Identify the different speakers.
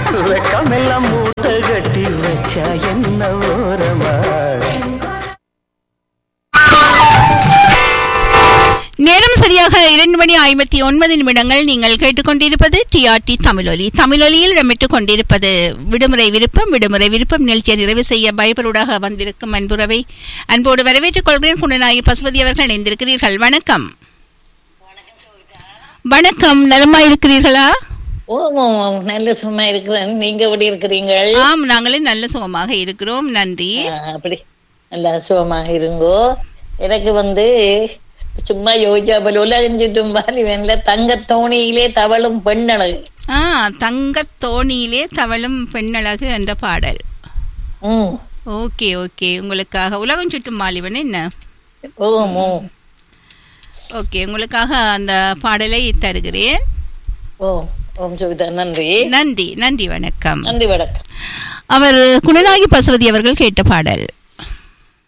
Speaker 1: வெக்கமெல்லாம் மூட்டை கட்டி வச்சா என்ன ஓரமா
Speaker 2: நேரம் சரியாக இரண்டு மணி ஐம்பத்தி ஒன்பது நிமிடங்கள் நீங்கள் கேட்டுக்கொண்டிருப்பது டிஆர்டி தமிழொலி தமிழொலியில் இடம்பெற்றுக் கொண்டிருப்பது விடுமுறை விருப்பம் விடுமுறை விருப்பம் நிகழ்ச்சியை நிறைவு செய்ய பயபருடாக வந்திருக்கும் அன்புறவை அன்போடு வரவேற்றுக் கொள்கிறேன் குணநாயகி பசுபதி அவர்கள் இணைந்திருக்கிறீர்கள் வணக்கம் வணக்கம் நலமா இருக்கிறீர்களா
Speaker 3: ஓ ஓ, ஓ, நல்ல சும்மா இருக்கிறேன் நீங்க எப்படி இருக்கிறீங்க
Speaker 2: ஆம் நாங்களே நல்ல சுகமாக இருக்கிறோம் நன்றி
Speaker 3: அப்படி நல்லா சுகமாக இருங்கோ எனக்கு வந்து சும்மா யோசிச்சா போல உலகம் சுற்றும் வாலிபன்ல தங்க தோணியிலே தவளும் பெண்ணழகு
Speaker 2: ஆ தங்கத் தோணியிலே தவழும் பெண்ணழகு என்ற பாடல்
Speaker 3: ம்
Speaker 2: ஓகே ஓகே உங்களுக்காக உலகம் சுற்றும் மாலிவன் என்ன
Speaker 3: ஓம் ஓ
Speaker 2: ஓகே உங்களுக்காக அந்த பாடலை தருகிறேன்
Speaker 3: ஓ ஓம் சுவிதா நன்றி
Speaker 2: நன்றி நன்றி வணக்கம்
Speaker 3: நன்றி வணக்கம்
Speaker 2: அவர் குணநாயகி பசுவதி அவர்கள் கேட்ட பாடல்